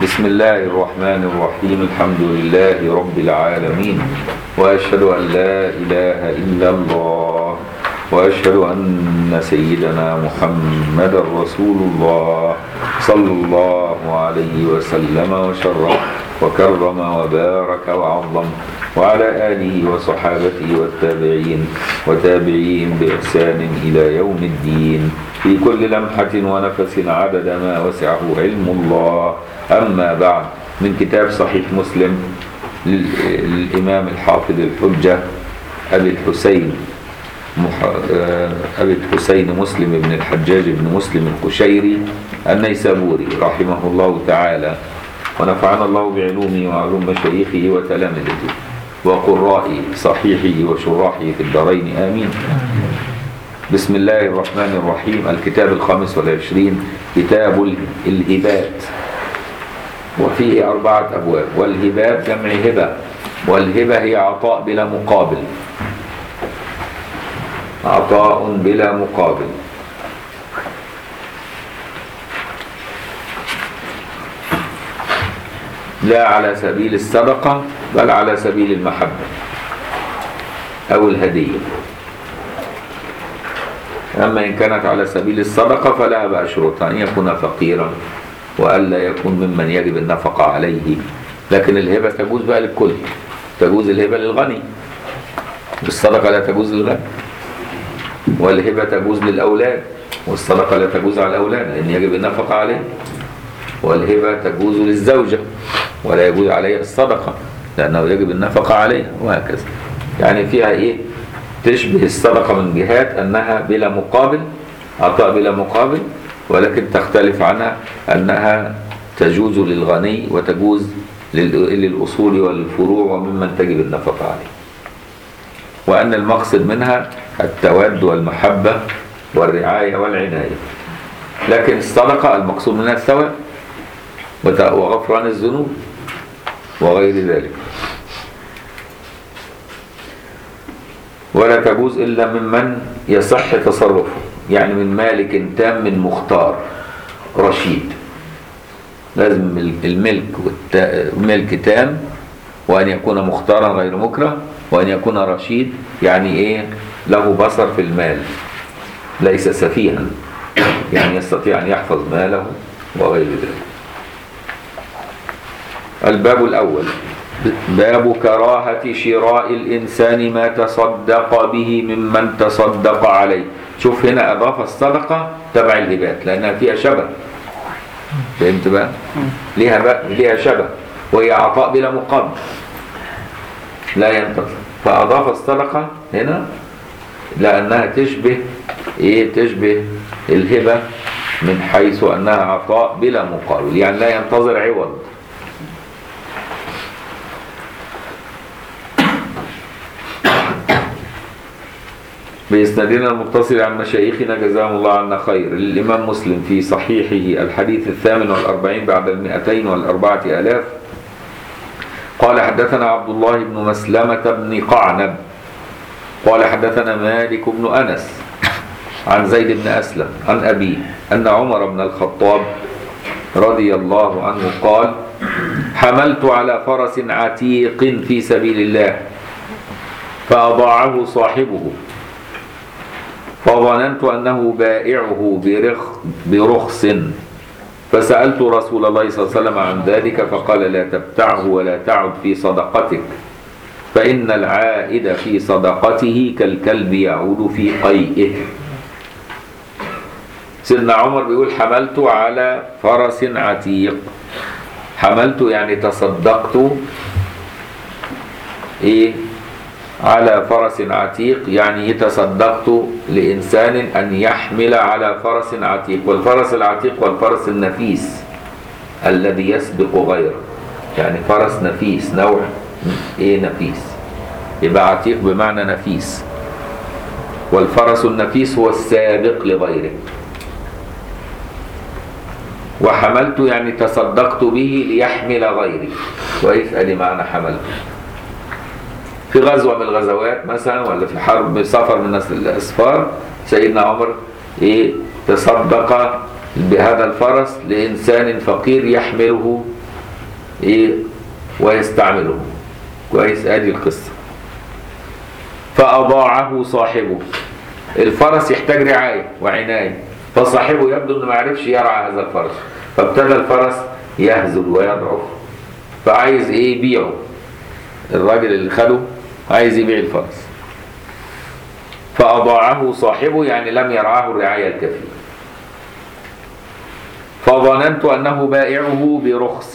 بسم الله الرحمن الرحيم الحمد لله رب العالمين وأشهد أن لا إله إلا الله وأشهد أن سيدنا محمد رسول الله صلى الله عليه وسلم وشرف وكرم وبارك وعظم وعلى آله وصحابته والتابعين وتابعين بإحسان إلى يوم الدين في كل لمحة ونفس عدد ما وسعه علم الله أما بعد من كتاب صحيح مسلم للإمام الحافظ الحجة أبي الحسين أبي الحسين مسلم بن الحجاج بن مسلم القشيري النيسابوري رحمه الله تعالى ونفعنا الله بعلومه وعلوم مشايخه وتلامذته وقراء صحيحه وشراحه في الدارين آمين بسم الله الرحمن الرحيم الكتاب الخامس والعشرين كتاب الهبات وفيه أربعة أبواب والهبات جمع هبة والهبة هي عطاء بلا مقابل عطاء بلا مقابل لا على سبيل الصدقة بل على سبيل المحبة أو الهدية أما إن كانت على سبيل الصدقة فلها بقى شروطها أن يكون فقيرا وألا يكون ممن يجب النفقة عليه لكن الهبة تجوز بقى للكل تجوز الهبة للغني الصدقة لا تجوز للغني والهبة تجوز للأولاد والصدقة لا تجوز على الأولاد لأن يجب النفقة عليه والهبة تجوز للزوجة ولا يجوز عليها الصدقة لأنه يجب النفقة عليها وهكذا يعني فيها إيه تشبه الصدقة من جهات أنها بلا مقابل عطاء بلا مقابل ولكن تختلف عنها أنها تجوز للغني وتجوز للأصول والفروع وممن تجب النفقة عليه وأن المقصد منها التود والمحبة والرعاية والعناية لكن الصدقة المقصود منها الثواب وغفران الذنوب وغير ذلك ولا تجوز إلا ممن يصح تصرفه يعني من مالك تام من مختار رشيد لازم الملك الملك تام وأن يكون مختارا غير مكره وأن يكون رشيد يعني إيه له بصر في المال ليس سفيها يعني يستطيع أن يحفظ ماله وغير ذلك الباب الأول باب كراهة شراء الإنسان ما تصدق به ممن تصدق عليه شوف هنا أضاف الصدقة تبع الهبات لأنها فيها شبه فهمت بقى؟ ليها بقى ليها شبه وهي عطاء بلا مقابل لا ينتظر فأضاف الصدقة هنا لأنها تشبه إيه تشبه الهبة من حيث أنها عطاء بلا مقابل يعني لا ينتظر عوض بإسنادنا المتصل عن مشايخنا جزاهم الله عنا خير للإمام مسلم في صحيحه الحديث الثامن والأربعين بعد المئتين والأربعة آلاف قال حدثنا عبد الله بن مسلمة بن قعنب قال حدثنا مالك بن أنس عن زيد بن أسلم عن أبيه أن عمر بن الخطاب رضي الله عنه قال حملت على فرس عتيق في سبيل الله فأضاعه صاحبه فظننت أنه بائعه برخ برخص فسألت رسول الله صلى الله عليه وسلم عن ذلك فقال لا تبتعه ولا تعد في صدقتك فإن العائد في صدقته كالكلب يعود في قيئه سيدنا عمر بيقول حملت على فرس عتيق حملت يعني تصدقت ايه على فرس عتيق يعني تصدقت لإنسان أن يحمل على فرس عتيق والفرس العتيق والفرس النفيس الذي يسبق غيره يعني فرس نفيس نوع ايه نفيس يبقى عتيق بمعنى نفيس والفرس النفيس هو السابق لغيره وحملت يعني تصدقت به ليحمل غيري كويس ادي معنى حملته في غزوة من الغزوات مثلا ولا في حرب سفر من الأسفار سيدنا عمر إيه تصدق بهذا الفرس لإنسان فقير يحمله ايه ويستعمله كويس ادي القصة فأضاعه صاحبه الفرس يحتاج رعاية وعناية فصاحبه يبدو انه ما عرفش يرعى هذا الفرس فابتدى الفرس يهزل ويضعف فعايز ايه يبيعه الراجل اللي خده عايز يبيع الفرس فأضاعه صاحبه يعني لم يرعاه الرعاية الكافية فظننت أنه بائعه برخص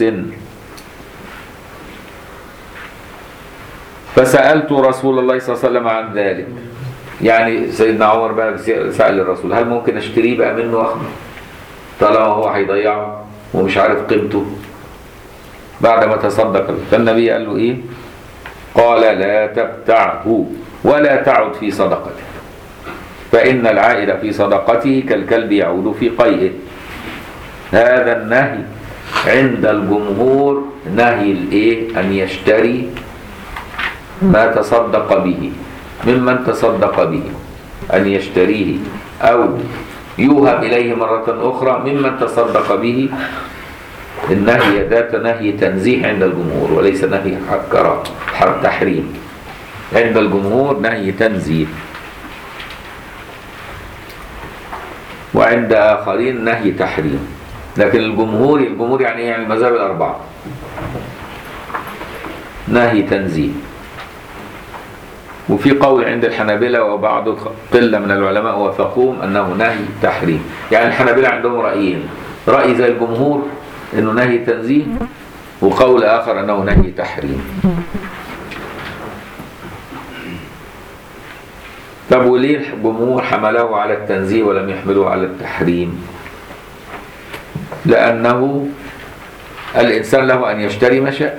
فسألت رسول الله صلى الله عليه وسلم عن ذلك يعني سيدنا عمر بقى سأل الرسول هل ممكن اشتريه بقى منه واخده طالما هو هيضيعه ومش عارف قيمته بعد ما تصدق فالنبي قال له ايه قال لا تبتعه ولا تعد في صدقته فإن العائد في صدقته كالكلب يعود في قيئه هذا النهي عند الجمهور نهي الايه ان يشتري ما تصدق به ممن تصدق به ان يشتريه او يوهب اليه مرة اخرى ممن تصدق به النهي ذات نهي تنزيه عند الجمهور وليس نهي كراهه حرب تحريم عند الجمهور نهي تنزيه وعند آخرين نهي تحريم لكن الجمهور الجمهور يعني ايه يعني المذاهب الأربعة نهي تنزيه وفي قول عند الحنابلة وبعض قلة من العلماء وفقوهم أنه نهي تحريم يعني الحنابلة عندهم رأيين رأي زي الجمهور أنه نهي تنزيه وقول آخر أنه نهي تحريم طب وليه الجمهور حمله على التنزيه ولم يحمله على التحريم لأنه الإنسان له أن يشتري ما شاء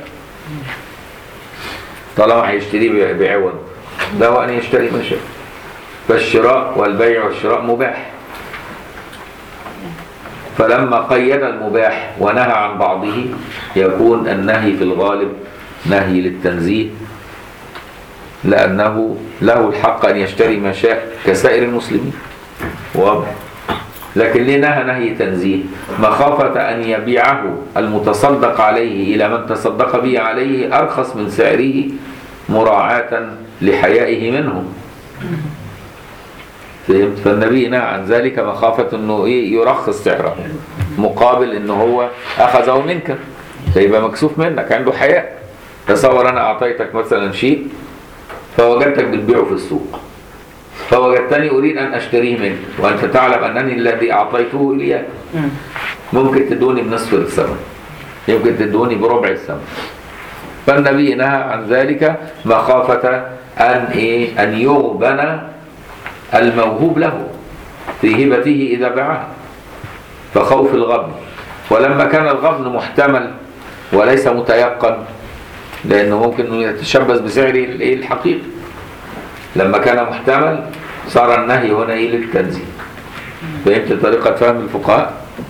طالما هيشتريه بعوض له أن يشتري ما شاء فالشراء والبيع والشراء مباح فلما قيد المباح ونهى عن بعضه يكون النهي في الغالب نهي للتنزيه لأنه له الحق أن يشتري ما شاء كسائر المسلمين واضح لكن ليه نهى نهي تنزيه مخافة أن يبيعه المتصدق عليه إلى من تصدق به عليه أرخص من سعره مراعاة لحيائه منه فهمت فالنبي نهى عن ذلك مخافة أنه إيه يرخص سعره مقابل أنه هو أخذه منك فيبقى مكسوف منك عنده حياء تصور أنا أعطيتك مثلا شيء فوجدتك بتبيعه في السوق فوجدتني أريد أن أشتريه منك وأنت تعلم أنني الذي أعطيته إياك ممكن تدوني بنصف الثمن يمكن تدوني بربع الثمن فالنبي نهى عن ذلك مخافة أن إيه أن يغبن الموهوب له في هبته إذا باعها فخوف الغبن ولما كان الغبن محتمل وليس متيقن لأنه ممكن يتشبث بسعره الحقيقي لما كان محتمل صار النهي هنا ايه للتنزيه فهمت طريقة فهم الفقهاء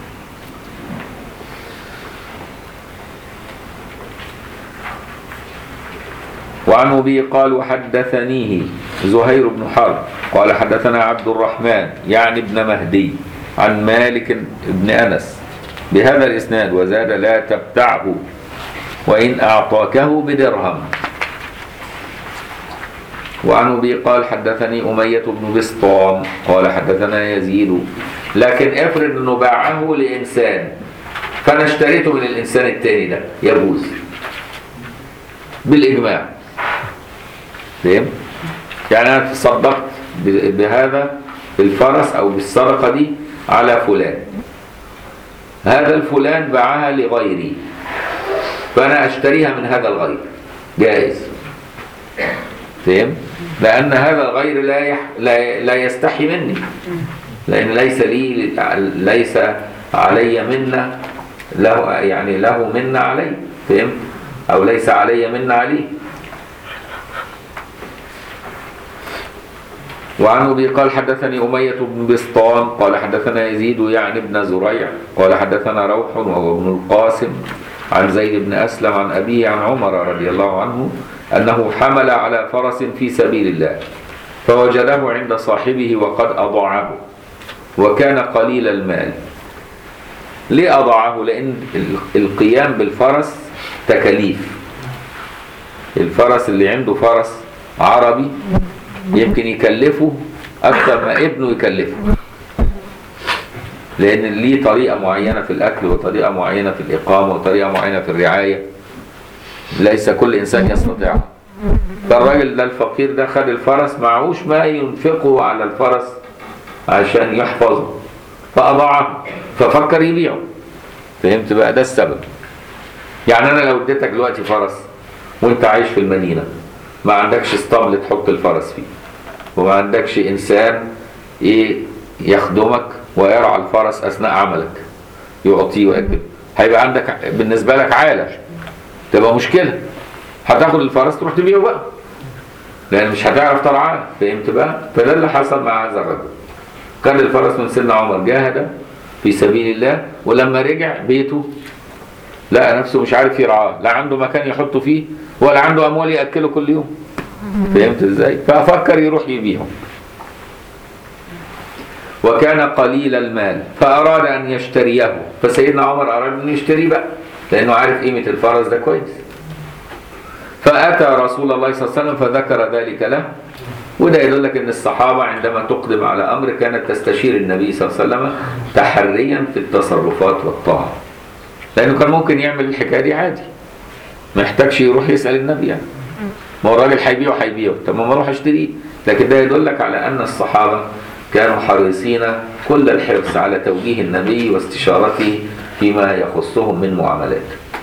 وعن أبي قال وحدثنيه زهير بن حرب قال حدثنا عبد الرحمن يعني ابن مهدي عن مالك بن أنس بهذا الإسناد وزاد لا تبتعه وإن أعطاكه بدرهم وعن أبي قال حدثني أمية بن بسطام قال حدثنا يزيد لكن افرض أنه باعه لإنسان فأنا اشتريته من الإنسان التاني ده يجوز بالإجماع فهم؟ يعني أنا تصدقت بهذا الفرس أو بالسرقة دي على فلان هذا الفلان باعها لغيري فأنا أشتريها من هذا الغير جائز فهم؟ لأن هذا الغير لا يح... لا لا يستحي مني لأن ليس لي ليس علي منا له يعني له منا علي فهمت؟ أو ليس علي منا عليه وعن ابي قال حدثني أمية بن بسطام قال حدثنا يزيد يعني ابن زريع قال حدثنا روح وهو ابن القاسم عن زيد بن أسلم عن أبيه عن عمر رضي الله عنه أنه حمل على فرس في سبيل الله فوجده عند صاحبه وقد أضاعه وكان قليل المال ليه أضاعه لأن القيام بالفرس تكاليف الفرس اللي عنده فرس عربي يمكن يكلفه اكثر ما ابنه يكلفه لان ليه طريقه معينه في الاكل وطريقه معينه في الاقامه وطريقه معينه في الرعايه ليس كل انسان يستطيعها فالراجل ده الفقير ده خد الفرس معهوش ما ينفقه على الفرس عشان يحفظه فأضاعه ففكر يبيعه فهمت بقى ده السبب يعني انا لو اديتك دلوقتي فرس وانت عايش في المدينه ما عندكش اسطبل تحط الفرس فيه وما عندكش انسان ايه يخدمك ويرعى الفرس اثناء عملك يعطيه ويكتب هيبقى عندك بالنسبه لك عاله تبقى مشكله هتاخد الفرس تروح تبيعه بقى لان مش هتعرف ترعاه فهمت بقى فده اللي حصل مع هذا الرجل كان الفرس من سيدنا عمر جاهد في سبيل الله ولما رجع بيته لقى نفسه مش عارف يرعاه لا عنده مكان يحطه فيه ولا عنده اموال ياكله كل يوم فهمت ازاي ففكر يروح يبيعه وكان قليل المال فاراد ان يشتريه فسيدنا عمر اراد ان يشتريه بقى لانه عارف قيمه الفرس ده كويس فاتى رسول الله صلى الله عليه وسلم فذكر ذلك له وده يدلك ان الصحابه عندما تقدم على امر كانت تستشير النبي صلى الله عليه وسلم تحريا في التصرفات والطاعه لانه كان ممكن يعمل الحكايه دي عادي ما يحتاجش يروح يسال النبي يعني ما هو الراجل هيبيعه هيبيعه طب ما اروح اشتريه لكن ده يدلك على ان الصحابه كانوا حريصين كل الحرص على توجيه النبي واستشارته فيما يخصهم من معاملات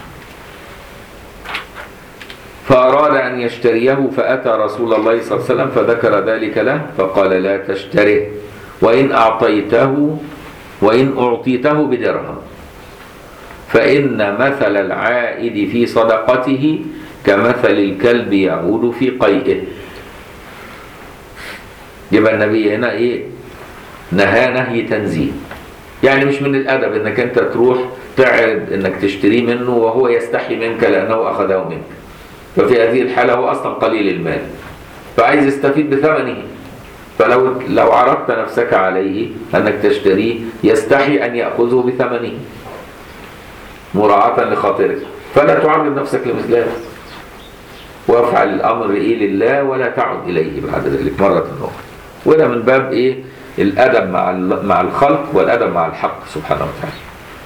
فأراد أن يشتريه فأتى رسول الله صلى الله عليه وسلم فذكر ذلك له فقال لا تشتره وإن أعطيته وإن أعطيته بدرهم فإن مثل العائد في صدقته كمثل الكلب يعود في قيئه يبقى النبي هنا ايه نهى نهي تنزيه يعني مش من الادب انك انت تروح تعرض انك تشتريه منه وهو يستحي منك لانه اخذه منك ففي هذه الحاله هو اصلا قليل المال فعايز يستفيد بثمنه فلو لو عرضت نفسك عليه انك تشتريه يستحي ان ياخذه بثمنه مراعاة لخاطرك فلا تعرض نفسك لمثل هذا وافعل الامر ايه لله ولا تعد اليه بعد ذلك مره اخرى وده من باب ايه الادب مع مع الخلق والادب مع الحق سبحانه وتعالى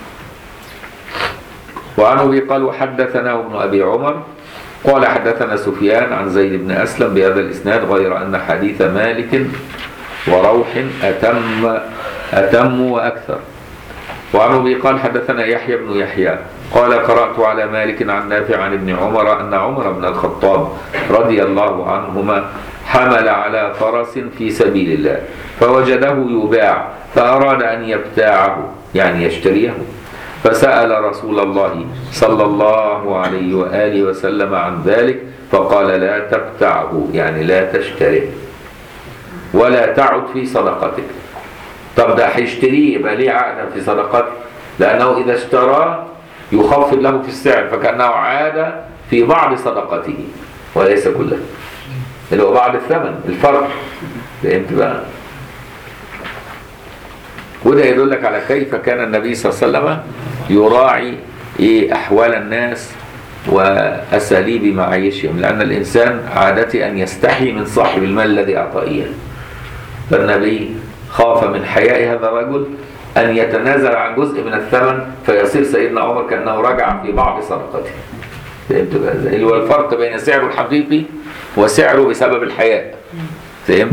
وعن ابي قال وحدثنا ابن ابي عمر قال حدثنا سفيان عن زيد بن اسلم بهذا الاسناد غير ان حديث مالك وروح اتم اتم واكثر وعن ابي قال حدثنا يحيى بن يحيى قال قرات على مالك عن نافع عن ابن عمر ان عمر بن الخطاب رضي الله عنهما حمل على فرس في سبيل الله فوجده يباع فاراد ان يبتاعه يعني يشتريه فسال رسول الله صلى الله عليه واله وسلم عن ذلك فقال لا تبتعه يعني لا تشتريه ولا تعد في صدقتك طب ده هيشتريه يبقى ليه عقد في صدقته لانه اذا اشتراه يخفض له في السعر فكانه عاد في بعض صدقته وليس كلها اللي هو بعض الثمن الفرق فهمت بقى وده يدلك على كيف كان النبي صلى الله عليه وسلم يراعي ايه احوال الناس واساليب معايشهم لان الانسان عادته ان يستحي من صاحب المال الذي اعطاه اياه فالنبي خاف من حياء هذا الرجل أن يتنازل عن جزء من الثمن فيصير سيدنا عمر كأنه رجع في بعض صدقته فهمت بقى ازاي؟ اللي هو الفرق بين سعره الحقيقي وسعره بسبب الحياء فهمت؟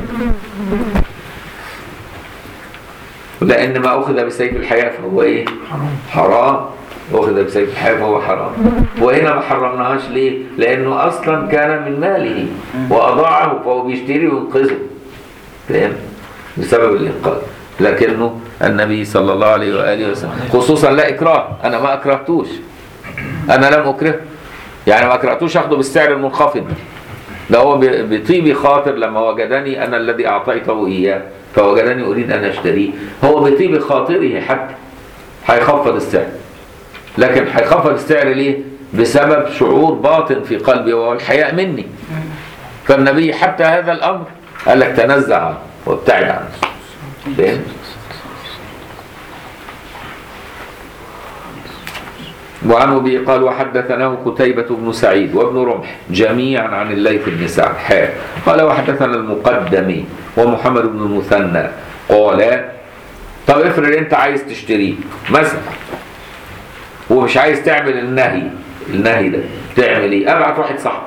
لأن ما أخذ بسيف الحياة فهو إيه؟ حرام أخذ بسيف الحياة فهو حرام وهنا ما حرمناهاش ليه؟ لأنه أصلا كان من ماله وأضاعه فهو بيشتري وينقذه فهمت؟ بسبب الإنقاذ لكنه النبي صلى الله عليه وآله وسلم خصوصا لا إكراه أنا ما أكرهتوش أنا لم أكره يعني ما أكرهتوش أخده بالسعر المنخفض ده هو بطيب خاطر لما وجدني أنا الذي أعطيته إياه فوجدني أريد أن أشتريه هو بطيب خاطره حتى هيخفض السعر لكن هيخفض السعر ليه؟ بسبب شعور باطن في قلبي وهو الحياء مني فالنبي حتى هذا الأمر قال لك تنزع عنه وابتعد عنه فهمت؟ وعن ابي قال وحدثناه قتيبة بن سعيد وابن رمح جميعا عن الليث بن سعد حاء قال وحدثنا المقدمي ومحمد بن المثنى قال طب افرض انت عايز تشتريه مثلا ومش عايز تعمل النهي النهي ده تعمل ايه؟ ابعت واحد صاحبي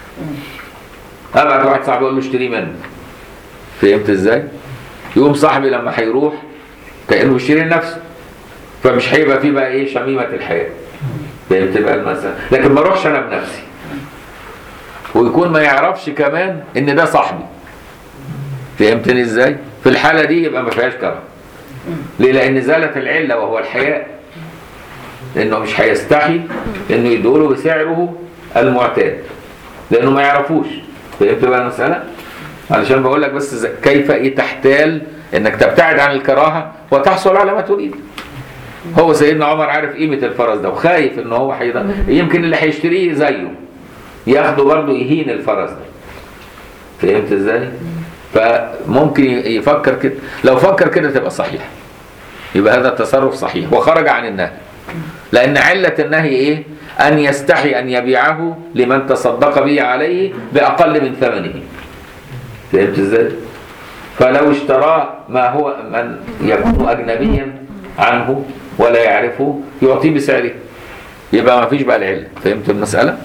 ابعت واحد صاحبي اقول له اشتريه مني فهمت ازاي؟ يقوم صاحبي لما هيروح كانه بيشتري لنفسه فمش هيبقى فيه بقى ايه شميمه الحياه فهمت بقى المسألة لكن ما اروحش انا بنفسي ويكون ما يعرفش كمان ان ده صاحبي فهمتني ازاي في الحاله دي يبقى ما فيهاش كرم ليه لان زالت العله وهو الحياء لانه مش هيستحي انه يدوله بسعره المعتاد لانه ما يعرفوش فهمت بقى المساله علشان بقول لك بس ز- كيف ايه تحتال انك تبتعد عن الكراهه وتحصل على ما تريد هو سيدنا عمر عارف قيمه الفرس ده وخايف ان هو حيض... يمكن اللي هيشتريه زيه ياخده برضه يهين الفرس ده فهمت ازاي فممكن يفكر كده لو فكر كده تبقى صحيح يبقى هذا التصرف صحيح وخرج عن النهي لان عله النهي ايه ان يستحي ان يبيعه لمن تصدق به عليه باقل من ثمنه فهمت ازاي فلو اشتراه ما هو من يكون اجنبيا عنه ولا يعرفه يعطيه بسعره يبقى ما فيش بقى العله فهمت المساله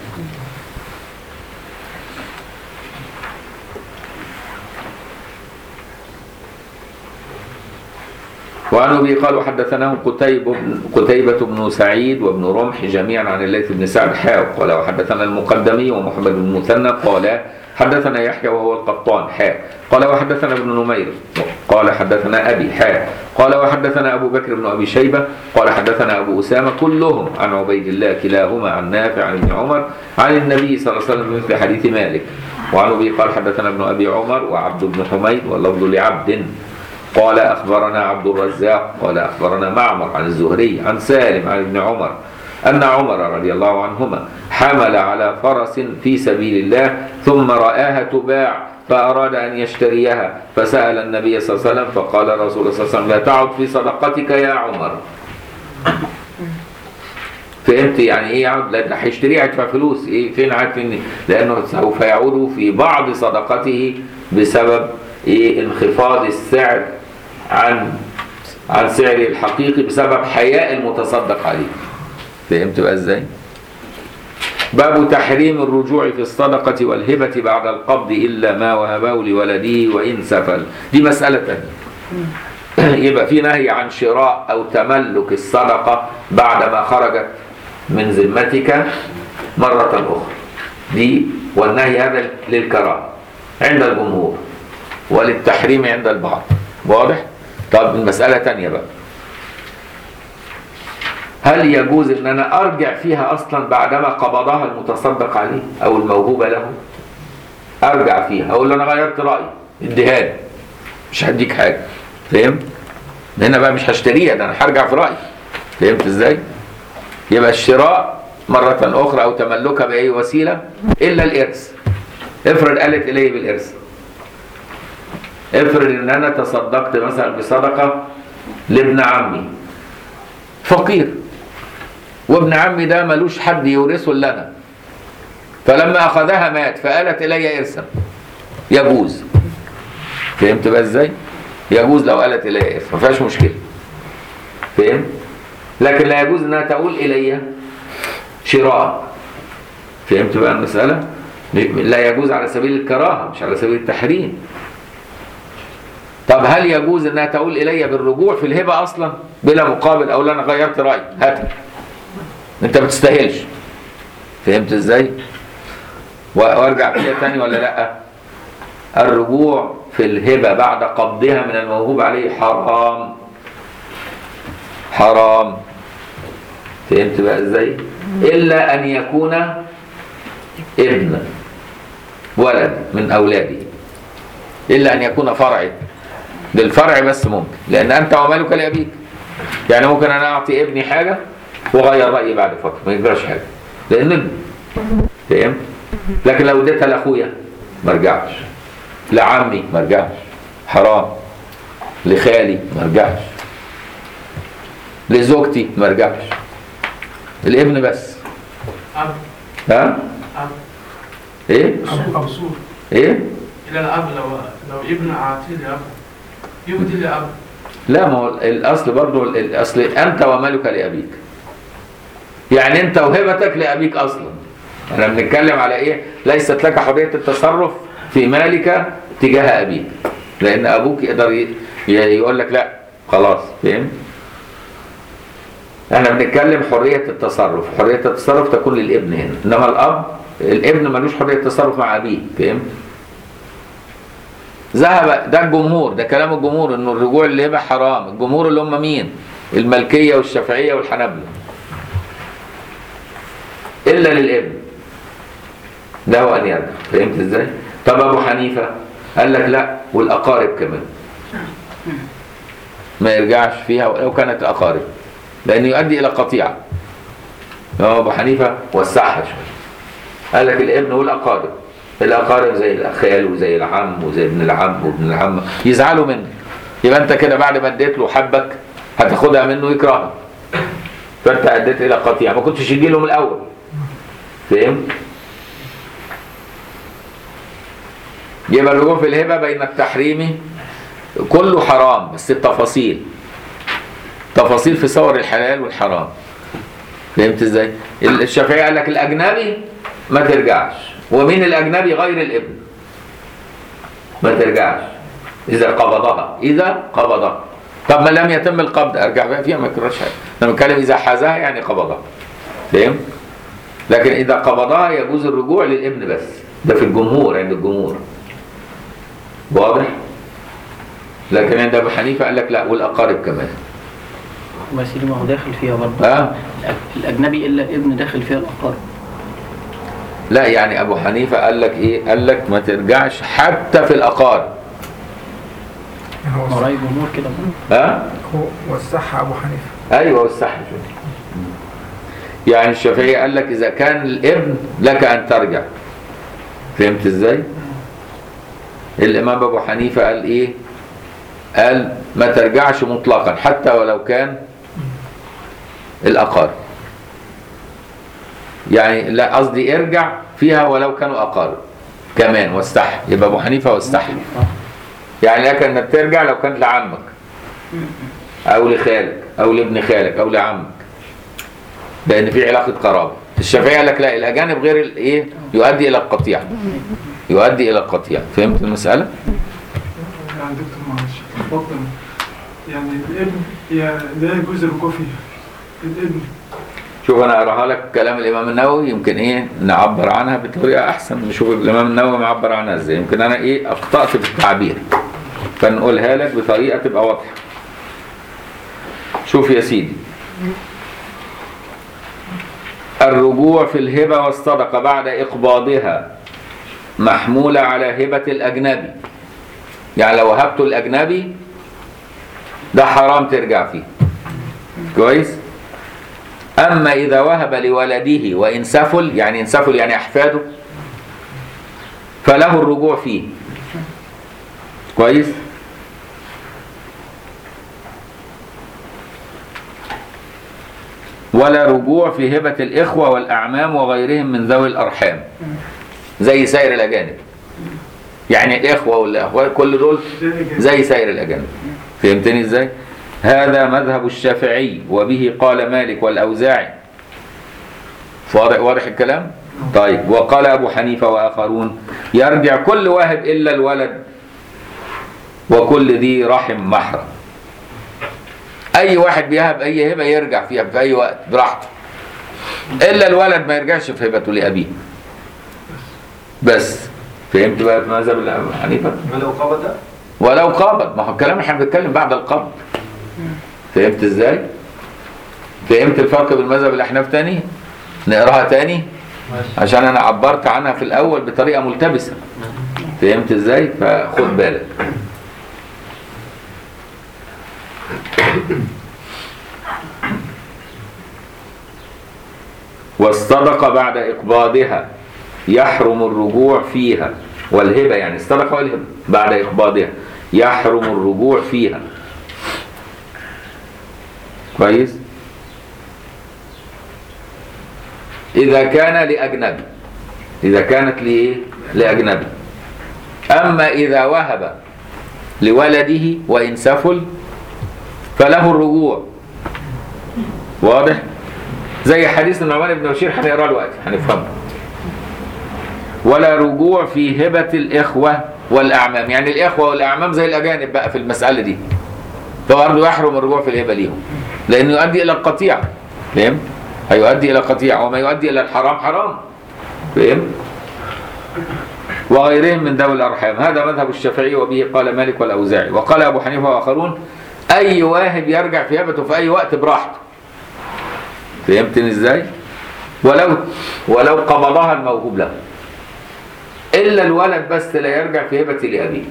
وعن ابي قال وحدثناه قتيب بن قتيبة بن سعيد وابن رمح جميعا عن الليث بن سعد حاء قال وحدثنا المقدمي ومحمد بن مثنى قال حدثنا يحيى وهو القطان حاء قال وحدثنا ابن نمير قال حدثنا ابي حاء قال وحدثنا ابو بكر بن ابي شيبه قال حدثنا ابو اسامه كلهم عن عبيد الله كلاهما عن نافع عن ابن عمر عن النبي صلى الله عليه وسلم بمثل حديث مالك وعن ابي قال حدثنا ابن ابي عمر وعبد بن حميد واللفظ لعبد قال أخبرنا عبد الرزاق قال أخبرنا معمر عن الزهري عن سالم عن ابن عمر أن عمر رضي الله عنهما حمل على فرس في سبيل الله ثم رآها تباع فأراد أن يشتريها فسأل النبي صلى الله عليه وسلم فقال رسول الله صلى الله عليه وسلم لا تعد في صدقتك يا عمر فهمت يعني ايه يعود لان هيشتريها هيدفع فلوس ايه فين عارف ان لانه سوف يعود في بعض صدقته بسبب ايه انخفاض السعر عن عن سعره الحقيقي بسبب حياء المتصدق عليه فهمت بقى ازاي باب تحريم الرجوع في الصدقة والهبة بعد القبض إلا ما وهبه لولده وإن سفل دي مسألة تانية يبقى في نهي عن شراء أو تملك الصدقة بعدما خرجت من ذمتك مرة أخرى دي والنهي هذا للكراهة عند الجمهور وللتحريم عند البعض واضح؟ طب المسألة تانية بقى هل يجوز ان انا ارجع فيها اصلا بعدما قبضها المتصدق عليه او الموهوبة له ارجع فيها اقول له انا غيرت رأيي اديها لي مش هديك حاجة فهمت؟ هنا بقى مش هشتريها ده انا هرجع في رأيي فهمت ازاي؟ يبقى الشراء مرة أخرى أو تملكها بأي وسيلة إلا الإرث افرض قالت إلي بالإرث افرض ان انا تصدقت مثلا بصدقه لابن عمي فقير وابن عمي ده ملوش حد يورثه الا انا فلما اخذها مات فقالت الي ارثا يجوز فهمت بقى ازاي يجوز لو قالت الي ارث ما فيهاش مشكله فهمت لكن لا يجوز انها تقول الي شراء فهمت بقى المساله لا يجوز على سبيل الكراهه مش على سبيل التحريم طب هل يجوز انها تقول الي بالرجوع في الهبه اصلا بلا مقابل او انا غيرت رايي هاتها انت ما بتستاهلش فهمت ازاي وارجع فيها تاني ولا لا الرجوع في الهبه بعد قبضها من الموهوب عليه حرام حرام فهمت بقى ازاي الا ان يكون ابن ولد من اولاده الا ان يكون فرع للفرع بس ممكن لان انت ومالك لابيك يعني ممكن انا اعطي ابني حاجه واغير رايي بعد فتره ما يجراش حاجه لان ابني فهمت لكن لو اديتها لاخويا ما ارجعش لعمي ما ارجعش حرام لخالي ما ارجعش لزوجتي ما ارجعش الابن بس أب ها أب ايه أب أبصور ايه إلى الأب لو لو ابن أعطيه لأب يهدي لأب لا ما هو الاصل برضه الاصل انت ومالك لابيك يعني انت وهبتك لابيك اصلا احنا بنتكلم على ايه ليست لك حريه التصرف في مالك تجاه ابيك لان ابوك يقدر ي- ي- يقول لك لا خلاص فاهم احنا بنتكلم حريه التصرف حريه التصرف تكون للابن هنا انما الاب الابن ملوش حريه التصرف مع ابيه فاهم ذهب ده الجمهور ده كلام الجمهور انه الرجوع اللي هيبقى حرام الجمهور اللي هم مين الملكيه والشافعيه والحنابله الا للابن له ان يرجع فهمت ازاي طب ابو حنيفه قال لك لا والاقارب كمان ما يرجعش فيها ولو كانت اقارب لانه يؤدي الى قطيعه هو ابو حنيفه وسعها شويه قال لك الابن والاقارب الاقارب زي الاخال وزي العم وزي ابن العم وابن العم يزعلوا منك يبقى انت كده بعد ما اديت له حبك هتاخدها منه يكرهك فانت اديت الى قطيعه ما كنتش تجي له من الاول فهمت يبقى الرجوع في الهبه بين التحريم كله حرام بس التفاصيل تفاصيل في صور الحلال والحرام فهمت ازاي الشافعي قال لك الاجنبي ما ترجعش ومين الاجنبي غير الابن ما ترجعش اذا قبضها اذا قبضها طب ما لم يتم القبض ارجع بقى فيها ما يكررش حاجه انا بتكلم اذا حازها يعني قبضها فهمت لكن اذا قبضها يجوز الرجوع للابن بس ده في الجمهور عند الجمهور واضح لكن عند ابو حنيفه قال لك لا والاقارب كمان بس سيدي ما هو داخل فيها برضه ها الأج- الأجنبي إلا الابن داخل فيها الأقارب لا يعني ابو حنيفه قال لك ايه قال لك ما ترجعش حتى في الاقارب هو قرايب أمور كده برضه. ها هو وسعها ابو حنيفه ايوه والصح يعني الشافعي قال لك اذا كان الابن لك ان ترجع فهمت ازاي الامام ابو حنيفه قال ايه قال ما ترجعش مطلقا حتى ولو كان الاقارب يعني لا قصدي ارجع فيها ولو كانوا اقارب كمان واستح يبقى ابو حنيفه واستح آه. يعني لك انك ترجع لو كانت لعمك او لخالك او لابن خالك او لعمك لان في علاقه قرابه الشافعي قال لك لا الاجانب غير الايه يؤدي الى القطيع يؤدي الى القطيع فهمت المساله يعني دكتور معلش اتفضل يعني الابن هي لا يجوز الرجوع فيها الابن شوف انا اقراها لك كلام الامام النووي يمكن ايه نعبر عنها بطريقه احسن نشوف الامام النووي معبر عنها ازاي يمكن انا ايه اخطات في التعبير فنقولها لك بطريقه تبقى واضحه شوف يا سيدي الرجوع في الهبه والصدقه بعد اقباضها محموله على هبه الاجنبي يعني لو وهبته الاجنبي ده حرام ترجع فيه كويس أما إذا وهب لولده وإن سفل يعني إن سفل يعني أحفاده فله الرجوع فيه كويس ولا رجوع في هبة الإخوة والأعمام وغيرهم من ذوي الأرحام زي سائر الأجانب يعني الإخوة والأخوة كل دول زي الإجابة. زي سائر الأجانب فهمتني إزاي؟ هذا مذهب الشافعي وبه قال مالك والأوزاعي واضح واضح الكلام؟ طيب وقال أبو حنيفة وآخرون يرجع كل واهب إلا الولد وكل ذي رحم محرم أي واحد بيهب أي هبة يرجع فيها في أي وقت براحته إلا الولد ما يرجعش في هبته لأبيه بس فهمت بقى في مذهب أبو حنيفة؟ ولو قبض ولو قابض ما هو الكلام احنا بنتكلم بعد القبض فهمت ازاي فهمت الفرق بين مذهب الاحناف تاني نقراها تاني عشان انا عبرت عنها في الاول بطريقه ملتبسه فهمت ازاي فخد بالك والصدقه بعد اقباضها يحرم الرجوع فيها والهبه يعني الصدقه والهبه بعد اقباضها يحرم الرجوع فيها كويس إذا كان لأجنبي إذا كانت لإيه؟ لأجنبي أما إذا وهب لولده وإن سفل فله الرجوع واضح؟ زي حديث النعمان بن بشير هنقراه دلوقتي هنفهمه ولا رجوع في هبة الإخوة والأعمام يعني الإخوة والأعمام زي الأجانب بقى في المسألة دي فبرضه يحرم الرجوع في الهبة ليهم لأنه يؤدي إلى القطيع فهمت؟ هيؤدي إلى قطيع وما يؤدي إلى الحرام حرام فهمت؟ وغيرهم من ذوي الأرحام هذا مذهب الشافعي وبه قال مالك والأوزاعي وقال أبو حنيفة وآخرون أي واهب يرجع في هبته في أي وقت براحته فهمتني إزاي؟ ولو ولو قبضها الموهوب له إلا الولد بس لا يرجع في هبة لأبيه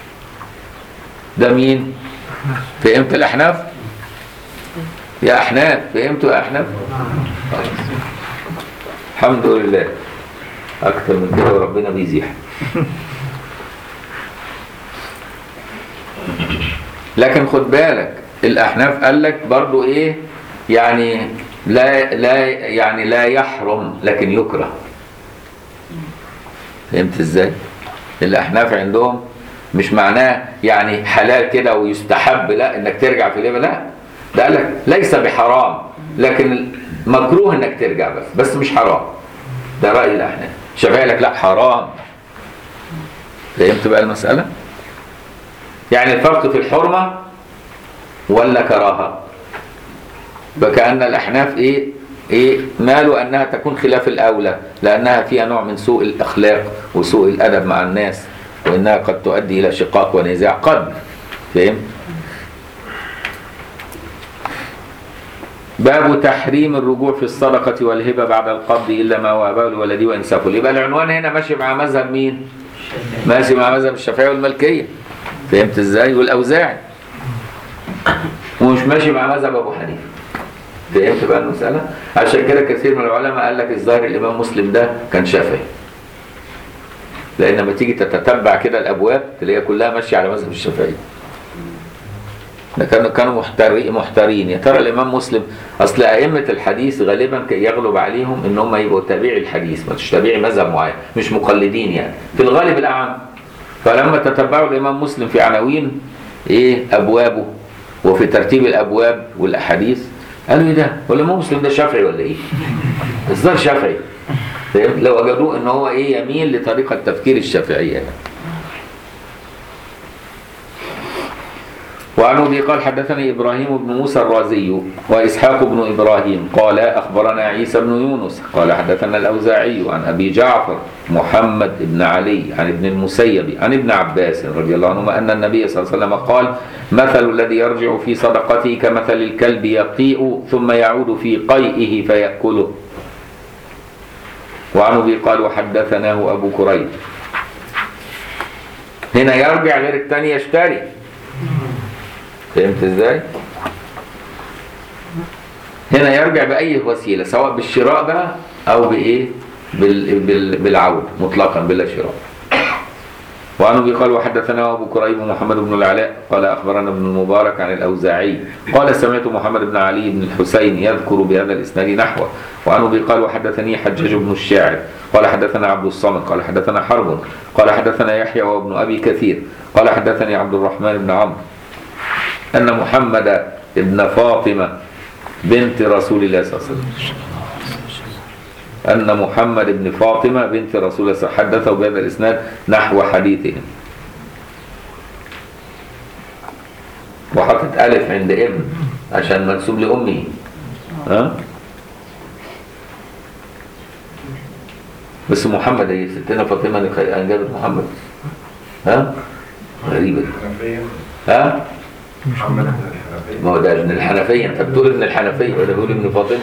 ده مين؟ فهمت الأحناف؟ يا أحناف فهمتوا يا أحناف؟ خلاص. الحمد لله أكتر من كده وربنا بيزيح لكن خد بالك الأحناف قال لك برضو إيه يعني لا لا يعني لا يحرم لكن يكره فهمت ازاي؟ الأحناف عندهم مش معناه يعني حلال كده ويستحب لا انك ترجع في الهبه لا ده قال لك ليس بحرام لكن مكروه انك ترجع بس بس مش حرام ده راي الاحناف الشافعي لك لا حرام فهمت بقى المساله يعني الفرق في الحرمه ولا كراهه فكأن الأحناف إيه إيه مالوا أنها تكون خلاف الأولى لأنها فيها نوع من سوء الأخلاق وسوء الأدب مع الناس وإنها قد تؤدي إلى شقاق ونزاع قد فهم باب تحريم الرجوع في الصدقة والهبة بعد القبض إلا ما وهبه الولد وإن سفل يبقى العنوان هنا ماشي مع مذهب مين؟ ماشي مع مذهب الشافعي والمالكية فهمت إزاي؟ والأوزاعي ومش ماشي مع مذهب أبو حنيفة فهمت بقى المسألة؟ عشان كده كثير من العلماء قال لك الظاهر الإمام مسلم ده كان شافعي. لأن لما تيجي تتتبع كده الأبواب تلاقيها كلها ماشية على مذهب الشافعي. ده كانوا كانوا محترين محتارين يا ترى الإمام مسلم أصل أئمة الحديث غالبا كان يغلب عليهم إن هم يبقوا تابعي الحديث مش تابعي مذهب معين مش مقلدين يعني في الغالب الأعم فلما تتبعوا الإمام مسلم في عناوين إيه أبوابه وفي ترتيب الأبواب والأحاديث قالوا ايه ده؟ ولا مو مسلم ده شافعي ولا ايه؟ اصدار شافعي فاهم؟ لو وجدوه ان هو ايه يميل لطريقه تفكير الشافعيه يعني. وعن ابي قال حدثني ابراهيم بن موسى الرازي واسحاق بن ابراهيم قال اخبرنا عيسى بن يونس قال حدثنا الاوزاعي عن ابي جعفر محمد بن علي عن ابن المسيب عن ابن عباس رضي الله عنهما ان النبي صلى الله عليه وسلم قال مثل الذي يرجع في صدقته كمثل الكلب يقيء ثم يعود في قيئه فيأكله وعن ابي قال وحدثناه ابو كريب هنا يرجع غير الثاني يشتري فهمت ازاي؟ هنا يرجع بأي وسيلة سواء بالشراء بقى أو بإيه؟ بال... بال... بالعود مطلقا بلا شراء. وعن ابي قال وحدثنا ابو كريب محمد بن العلاء قال اخبرنا ابن المبارك عن الاوزاعي قال سمعت محمد بن علي بن الحسين يذكر بهذا الاسناد نحوه وعن ابي قال وحدثني حجاج بن الشاعر قال حدثنا عبد الصمد قال حدثنا حرب قال حدثنا يحيى وابن ابي كثير قال حدثني عبد الرحمن بن عمرو أن محمد ابن فاطمة بنت رسول الله صلى الله عليه وسلم أن محمد بن فاطمة بنت رسول الله صلى الله عليه وسلم حدثه بهذا الإسناد نحو حديثهم وحطت ألف عند ابن عشان منسوب لأمه ها بس محمد هي ستنا فاطمة اللي خ- جابت محمد ها غريبة دي ها ما هو ده ابن الحنفية انت بتقول ابن الحنفية ولا بيقول ابن فاطمة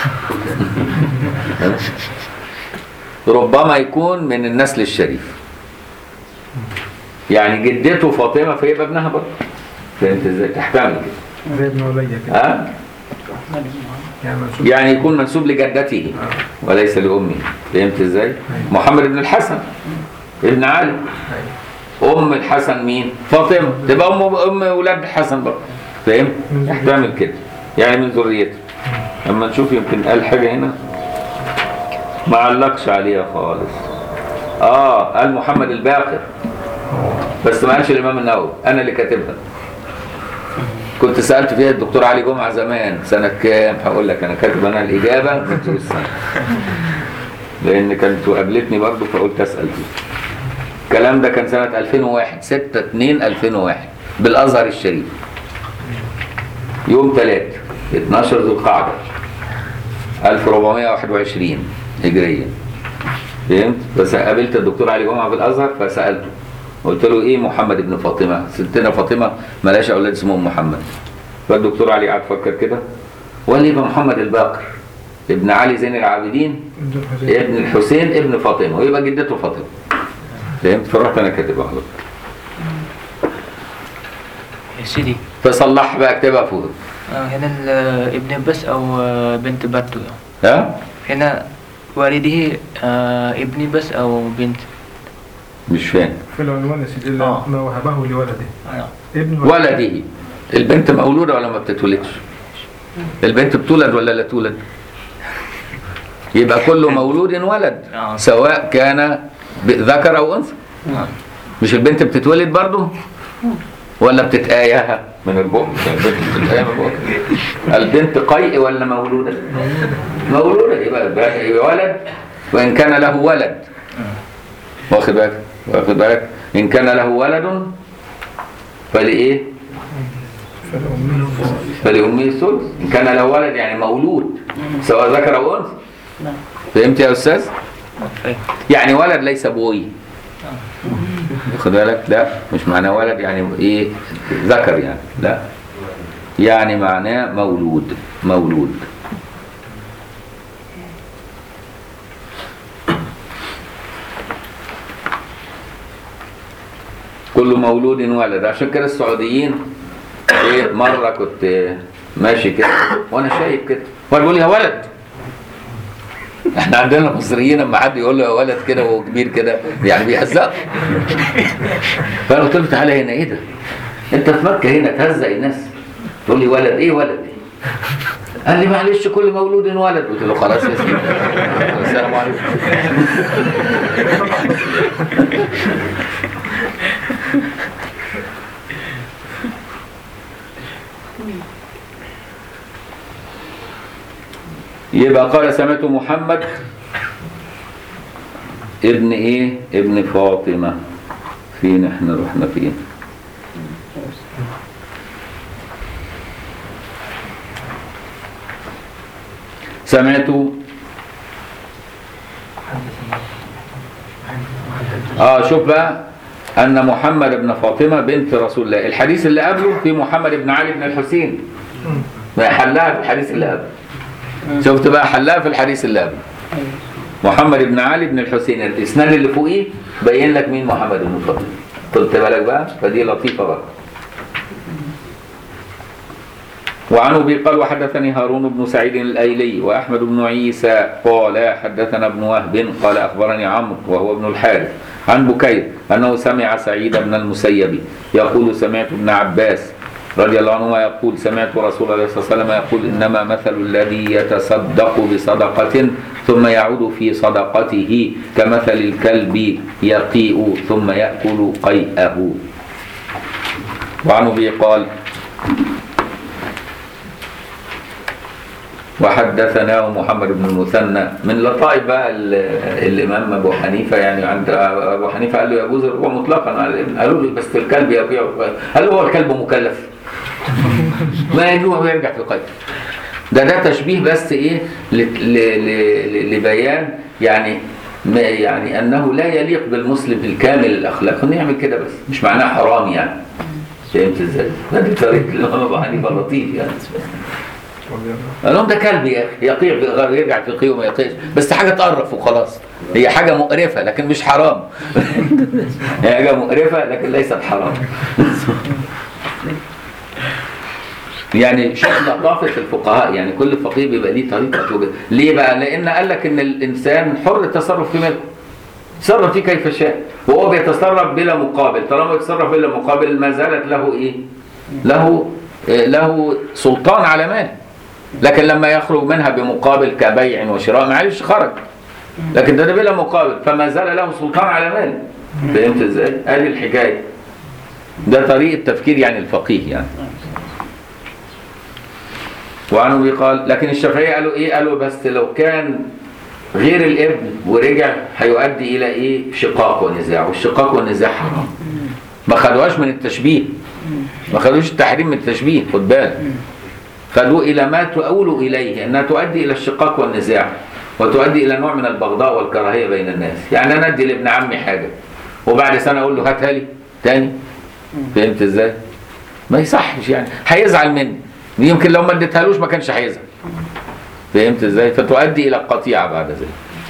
ها؟ ربما يكون من النسل الشريف يعني جدته فاطمة فيبقى ابنها برضه فهمت ازاي تحتمل كده زي ابن ولية كده ها يعني منسوب يعني يكون منسوب لجدته وليس لأمه فهمت ازاي محمد بن الحسن ابن علي ام الحسن مين فاطمه تبقى ام ام اولاد الحسن برضه فاهم يحتمل كده يعني من ذريته اما نشوف يمكن قال حاجه هنا ما علقش عليها خالص اه قال محمد الباقر بس ما قالش الامام النووي انا اللي كاتبها كنت سالت فيها الدكتور علي جمعه زمان سنه كام هقول لك انا كاتب انا الاجابه دكتور السنه لان كانت قابلتني برضه فقلت اسال فيه الكلام ده كان سنه 2001 6 2 2001 بالازهر الشريف يوم 3 12 ذو القعده 1421 هجريا فهمت بس قابلت الدكتور علي جمعه في الازهر فسالته قلت له ايه محمد ابن فاطمه ستنا فاطمه ملاش اولاد اسمهم محمد فالدكتور علي قعد فكر كده وقال لي يبقى محمد الباقر ابن علي زين العابدين ابن الحسين ابن فاطمه ويبقى جدته فاطمه فهمت فرحت انا كاتبها على طول. يا سيدي فصلح بقى اكتبها فوق آه، هنا ال- ابن بس أو آه، بنت برضو ها هنا والده آه، ابني بس أو بنت مش فاهم في العنوان يا سيدي إلا آه. ما وهبه لولده آه. ابن ولده البنت مولودة ولا ما بتتولدش البنت بتولد ولا لا تولد يبقى كل مولود ولد آه. سواء كان ب- ذكر او انثى آه. مش البنت بتتولد برضه ولا بتتآيها من البق البنت بتتآيها من البق البنت قيء ولا مولودة مولودة يبقى يبقى ولد وإن كان له ولد واخد بالك واخد بالك إن كان له ولد فلإيه فلأمه الثلث إن كان له ولد يعني مولود سواء ذكر أو أنثى نعم. فهمت يا أستاذ؟ فاهم. يعني ولد ليس بوي واخد بالك لا مش معناه ولد يعني ايه ذكر يعني لا يعني معناه مولود مولود كل مولود ولد عشان كده السعوديين ايه مره كنت ماشي كده وانا شايف كده وانا بيقول لي يا ولد احنا عندنا المصريين لما حد يقول له يا ولد كده وهو كبير كده يعني بيهزق فانا قلت له تعالى هنا ايه ده؟ انت في مكه هنا تهزق الناس تقول لي ولد ايه ولد ايه؟ قال لي معلش كل مولود ولد قلت له خلاص يا سيدي السلام عليكم يبقى قال سمعت محمد ابن ايه ابن فاطمة فين احنا رحنا فين سمعت اه شوف بقى ان محمد بن فاطمة بنت رسول الله الحديث اللي قبله في محمد بن علي بن الحسين ما حلها في الحديث اللي قبله شفت بقى حلها في الحديث اللي قبله محمد بن علي بن الحسين الاسناد اللي فوقيه بين لك مين محمد بن فاطمه خدت بالك بقى فدي لطيفه بقى وعن ابي قال وحدثني هارون بن سعيد الايلي واحمد بن عيسى قال حدثنا ابن وهب قال اخبرني عمرو وهو ابن الحارث عن بكير انه سمع سعيد بن المسيب يقول سمعت ابن عباس رضي الله عنهما يقول سمعت رسول الله صلى الله عليه وسلم يقول انما مثل الذي يتصدق بصدقه ثم يعود في صدقته كمثل الكلب يقيء ثم ياكل قيئه وعن ابي قال وحدثناه محمد بن المثنى من لطائف بقى ال- الامام ابو حنيفه يعني عند ابو حنيفه قال له يجوز الربع مطلقا قالوا له بس الكلب يبيع قال له هو الكلب مكلف ما يجوز ويرجع في قلبه ده ده تشبيه بس ايه ل- ل- ل- لبيان يعني ما يعني انه لا يليق بالمسلم الكامل الاخلاق انه يعمل كده بس مش معناه حرام يعني فهمت ازاي؟ ما دي طريقه الامام ابو حنيفه لطيف يعني قال لهم ده كلب يا اخي يقيع في غير يرجع في قيه وما يقيعش بس حاجه تقرف وخلاص هي حاجه مقرفه لكن مش حرام هي حاجه مقرفه لكن ليست حرام يعني شوف لطافه الفقهاء يعني كل فقيه بيبقى ليه طريقه وجه ليه بقى؟ لان قال لك ان الانسان حر التصرف في ملكه تصرف فيه كيف شاء وهو بيتصرف بلا مقابل طالما بيتصرف بلا مقابل ما زالت له ايه؟ له آه، له سلطان على ماله لكن لما يخرج منها بمقابل كبيع وشراء معلش خرج لكن ده بلا مقابل فما زال له سلطان على ماله فهمت ازاي؟ ادي الحكايه ده طريقه تفكير يعني الفقيه يعني وعنه بيقال لكن الشافعيه قالوا ايه؟ قالوا بس لو كان غير الابن ورجع هيؤدي الى ايه؟ شقاق ونزاع والشقاق والنزاع حرام ما خدوهاش من التشبيه ما خدوش التحريم من التشبيه خد بالك خدوه الى ما تؤول اليه انها تؤدي الى الشقاق والنزاع وتؤدي الى نوع من البغضاء والكراهيه بين الناس يعني انا ادي لابن عمي حاجه وبعد سنه اقول له هاتها لي تاني فهمت ازاي ما يصحش يعني هيزعل مني يمكن لو ما اديتهالوش ما كانش هيزعل فهمت ازاي فتؤدي الى القطيعه بعد ذلك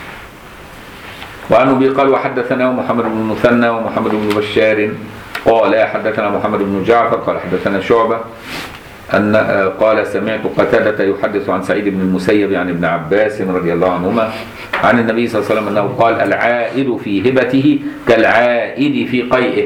وعنه به قال وحدثنا محمد بن المثنى ومحمد بن بشار قال حدثنا محمد بن جعفر قال حدثنا شعبة أن آه، قال سمعت قتادة يحدث عن سعيد بن المسيب عن ابن عباس رضي الله عنهما عن النبي صلى الله عليه وسلم أنه قال العائد في هبته كالعائد في قيئه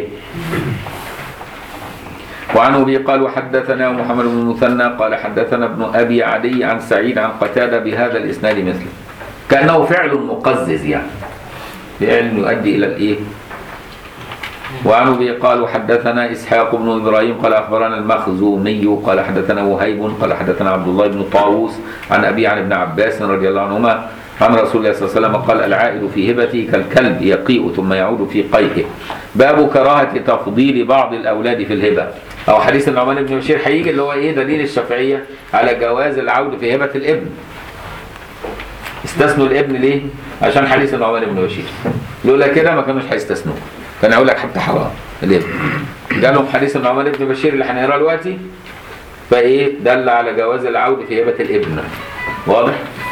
وعن ابي قال وحدثنا محمد بن المثنى قال حدثنا ابن ابي عدي عن سعيد عن قتاده بهذا الاسناد مثله كانه فعل مقزز يعني فعل يؤدي الى الايه وعن ابي قال وحدثنا اسحاق بن ابراهيم قال اخبرنا المخزومي قال حدثنا وهيب قال حدثنا عبد الله بن طاووس عن ابي عن ابن عباس رضي الله عنهما عن رسول الله صلى الله عليه وسلم قال العائد في هبته كالكلب يقيء ثم يعود في قيئه باب كراهه تفضيل بعض الاولاد في الهبه او حديث النعمان بن بشير هيجي اللي هو ايه دليل الشافعيه على جواز العود في هبه الابن استثنوا الابن ليه؟ عشان حديث النعمان بن بشير لولا كده ما كانوش هيستثنوه كان هيقول لك حتى حرام الابن جالهم حديث النعمان بن بشير اللي هنقراه دلوقتي فايه دل على جواز العود في هبه الابن واضح؟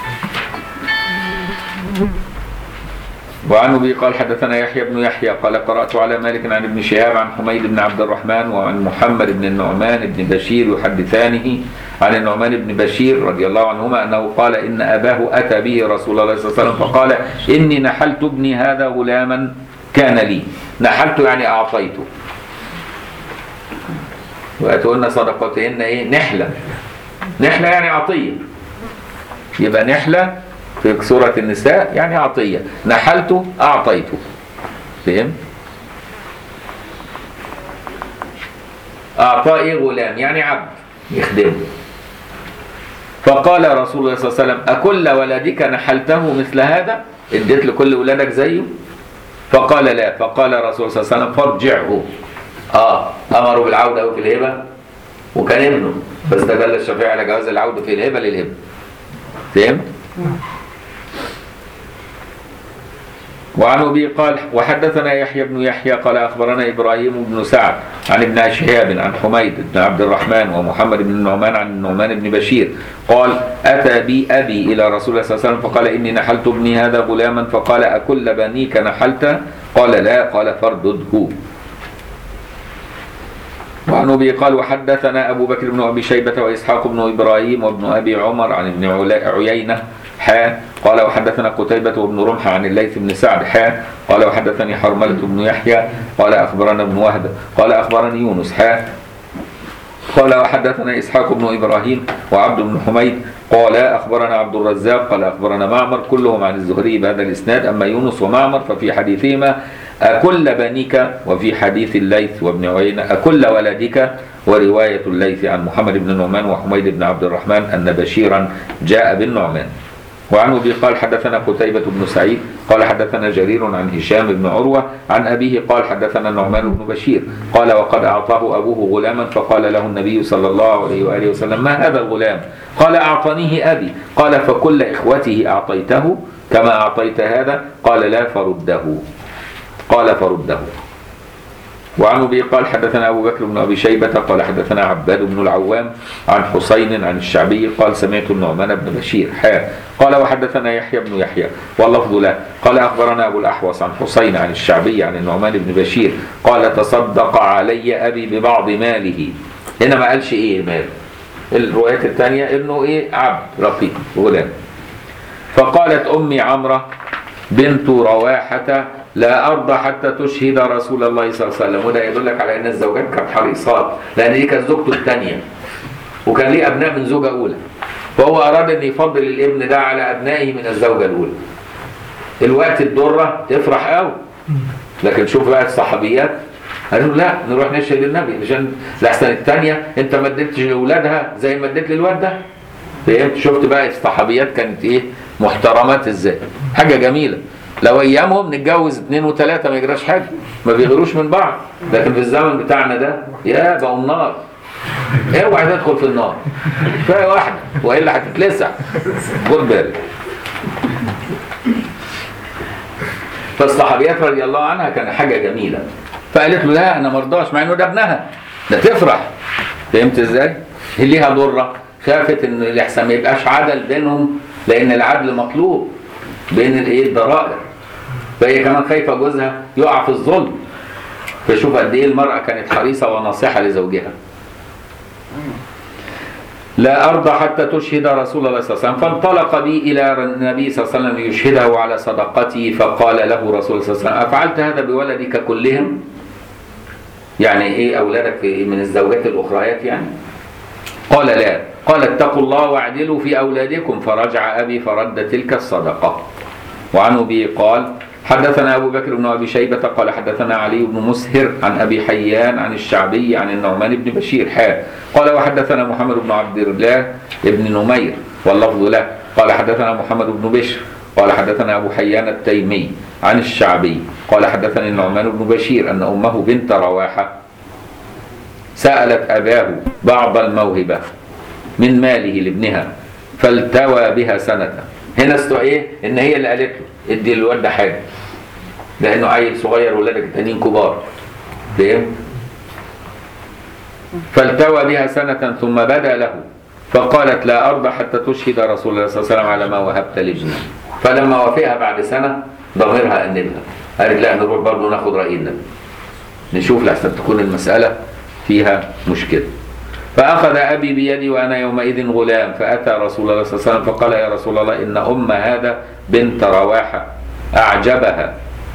وعن ابي قال حدثنا يحيى بن يحيى قال قرات على مالك عن ابن شهاب عن حميد بن عبد الرحمن وعن محمد بن النعمان بن بشير يحدثانه عن النعمان بن بشير رضي الله عنهما انه قال ان اباه اتى به رسول الله صلى الله عليه وسلم فقال اني نحلت ابني هذا غلاما كان لي نحلت يعني اعطيته واتونا صدقتهن ايه نحله نحله يعني عطيه يبقى نحله في سورة النساء يعني عطية نحلته أعطيته فهم؟ أعطاه إيه غلام يعني عبد يخدمه فقال رسول الله صلى الله عليه وسلم أكل ولدك نحلته مثل هذا اديت لكل ولادك زيه فقال لا فقال رسول الله صلى الله عليه وسلم فارجعه اه امروا بالعوده في الهبه وكان ابنه فاستدل الشافعي على جواز العوده في الهبه للهبه فهمت؟ وعن ابي قال وحدثنا يحيى بن يحيى قال اخبرنا ابراهيم بن سعد عن ابن شهاب عن حميد بن عبد الرحمن ومحمد بن النعمان عن النعمان بن بشير قال اتى بي ابي الى رسول الله صلى الله عليه وسلم فقال اني نحلت ابني هذا غلاما فقال اكل بنيك نحلت قال لا قال فاردده وعن ابي قال وحدثنا ابو بكر بن ابي شيبه واسحاق بن ابراهيم وابن ابي عمر عن ابن علا- عيينه حا قال وحدثنا قتيبة وابن رمح عن الليث بن سعد حا قال وحدثني حرملة بن يحيى قال أخبرنا ابن وهب قال أخبرني يونس حا قال وحدثنا إسحاق بن إبراهيم وعبد بن حميد قال أخبرنا عبد الرزاق قال أخبرنا معمر كلهم عن الزهري بهذا الإسناد أما يونس ومعمر ففي حديثهما أكل بنيك وفي حديث الليث وابن عيينة أكل ولدك ورواية الليث عن محمد بن النعمان وحميد بن عبد الرحمن أن بشيرا جاء بالنعمان وعن ابي قال حدثنا قتيبة بن سعيد قال حدثنا جرير عن هشام بن عروة عن أبيه قال حدثنا النعمان بن بشير قال وقد أعطاه أبوه غلاما فقال له النبي صلى الله عليه وآله وسلم ما هذا الغلام قال أعطانيه أبي قال فكل إخوته أعطيته كما أعطيت هذا قال لا فرده قال فرده وعن ابي قال حدثنا ابو بكر بن ابي شيبه قال حدثنا عباد بن العوام عن حسين عن الشعبي قال سمعت النعمان بن بشير حا قال وحدثنا يحيى بن يحيى واللفظ له قال اخبرنا ابو الاحوص عن حسين عن الشعبي عن النعمان بن بشير قال تصدق علي ابي ببعض ماله هنا ما قالش ايه مال الروايات الثانيه انه ايه عبد رقيق غلام فقالت امي عمره بنت رواحة لا أرضى حتى تشهد رسول الله صلى الله عليه وسلم وده يدلك على أن الزوجات كانت حريصات لأن دي كانت زوجته الثانية وكان ليه أبناء من زوجة أولى فهو أراد أن يفضل الابن ده على أبنائه من الزوجة الأولى الوقت الدره تفرح قوي لكن شوف بقى الصحابيات قالوا لا نروح نشهد النبي عشان لحسن الثانيه انت ما اديتش لاولادها زي ما اديت للواد ده فهمت شفت بقى الصحابيات كانت ايه محترمات ازاي حاجه جميله لو ايامهم نتجوز اثنين وثلاثه ما يجراش حاجه ما بيغيروش من بعض لكن في الزمن بتاعنا ده يا بقوا النار اوعى تدخل في النار كفايه واحده والا هتتلسع خد بالك فالصحابيات رضي الله عنها كان حاجه جميله فقالت له لا انا ما ارضاش مع انه ده ابنها ده تفرح فهمت ازاي؟ هي ليها ضره خافت ان الاحسان ما يبقاش عدل بينهم لان العدل مطلوب بين الايه الضرائر فهي كمان خايفه جوزها يقع في الظلم فشوف قد ايه المراه كانت حريصه وناصحه لزوجها لا أرضى حتى تشهد رسول الله صلى الله عليه وسلم فانطلق بي إلى النبي صلى الله عليه وسلم ليشهده على صدقتي فقال له رسول الله صلى الله عليه وسلم أفعلت هذا بولدك كلهم يعني إيه أولادك في- من الزوجات الأخريات يعني قال لا قال اتقوا الله واعدلوا في أولادكم فرجع أبي فرد تلك الصدقة وعن أبي قال حدثنا أبو بكر بن أبي شيبة قال حدثنا علي بن مسهر عن أبي حيان عن الشعبي عن النعمان بن بشير حاء قال وحدثنا محمد بن عبد الله بن نمير واللفظ له قال حدثنا محمد بن بشر قال حدثنا أبو حيان التيمي عن الشعبي قال حدثني النعمان بن بشير أن أمه بنت رواحة سألت أباه بعض الموهبة من ماله لابنها فالتوى بها سنة هنا استو ايه ان هي اللي قالت له ادي للواد ده حاجه لانه عيل صغير ولادك التانيين كبار فاهم فالتوى بها سنة ثم بدا له فقالت لا أرضى حتى تشهد رسول الله صلى الله عليه وسلم على ما وهبت لابني فلما وافقها بعد سنة ضميرها أنبها قالت لا نروح برضه ناخد رأي النبي نشوف لحسن تكون المسألة فيها مشكلة فأخذ أبي بيدي وأنا يومئذ غلام فأتى رسول الله صلى الله عليه وسلم فقال يا رسول الله إن أم هذا بنت رواحة أعجبها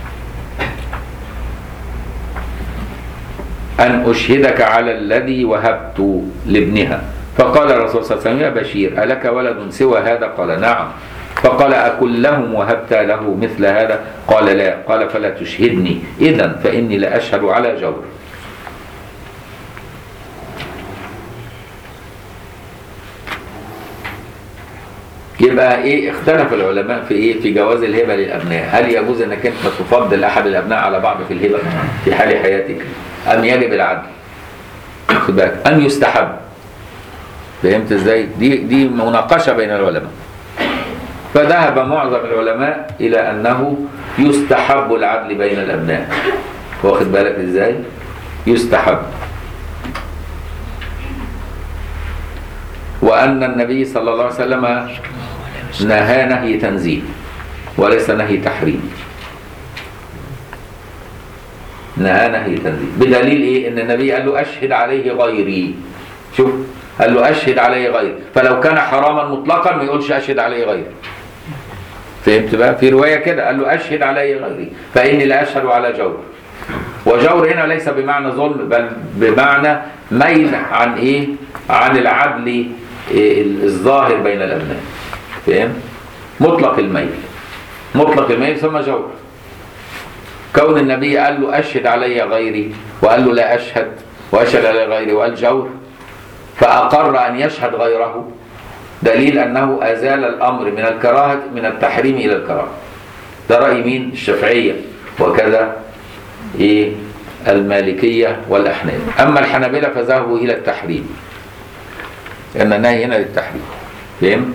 أن أشهدك على الذي وهبت لابنها فقال الرسول صلى الله عليه وسلم يا بشير ألك ولد سوى هذا قال نعم فقال أكلهم وهبت له مثل هذا قال لا قال فلا تشهدني إذا فإني لأشهد على جور يبقى ايه اختلف العلماء في ايه في جواز الهبه للابناء هل يجوز انك انت تفضل احد الابناء على بعض في الهبه في حال حياتك ام يجب العدل خد بالك ام يستحب فهمت ازاي دي دي مناقشه بين العلماء فذهب معظم العلماء الى انه يستحب العدل بين الابناء واخد بالك ازاي يستحب وان النبي صلى الله عليه وسلم نهى نهي تنزيل وليس نهي تحريم نهى نهي تنزيل بدليل ايه ان النبي قال له اشهد عليه غيري شوف قال له اشهد عليه غيري فلو كان حراما مطلقا ما يقولش اشهد عليه غيري فهمت بقى في روايه كده قال له اشهد عليه غيري فاني لا اشهد على جور وجور هنا ليس بمعنى ظلم بل بمعنى ميل عن ايه عن العدل إيه الظاهر بين الابناء فاهم مطلق الميل مطلق الميل ثم جور كون النبي قال له اشهد علي غيري وقال له لا اشهد واشهد علي غيري وقال جور فاقر ان يشهد غيره دليل انه ازال الامر من الكراهه من التحريم الى الكراهه ده راي مين الشافعيه وكذا ايه المالكيه والاحناف اما الحنابله فذهبوا الى التحريم لان النهي هنا للتحريم فهمت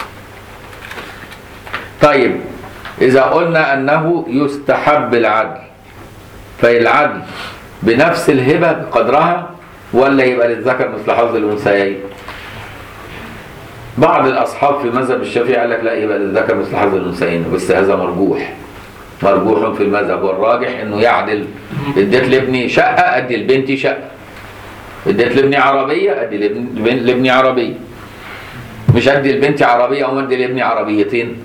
طيب اذا قلنا انه يستحب العدل فالعدل بنفس الهبه بقدرها ولا يبقى للذكر مثل حظ الانثيين بعض الاصحاب في مذهب الشافعي قال لك لا يبقى للذكر مثل حظ الانثيين بس هذا مرجوح مرجوح في المذهب والراجح انه يعدل اديت لابني شقه ادي لبنتي شقه اديت لابني عربيه ادي لابن- لابني عربيه مش ادي لبنتي عربيه او ادي لابني عربيتين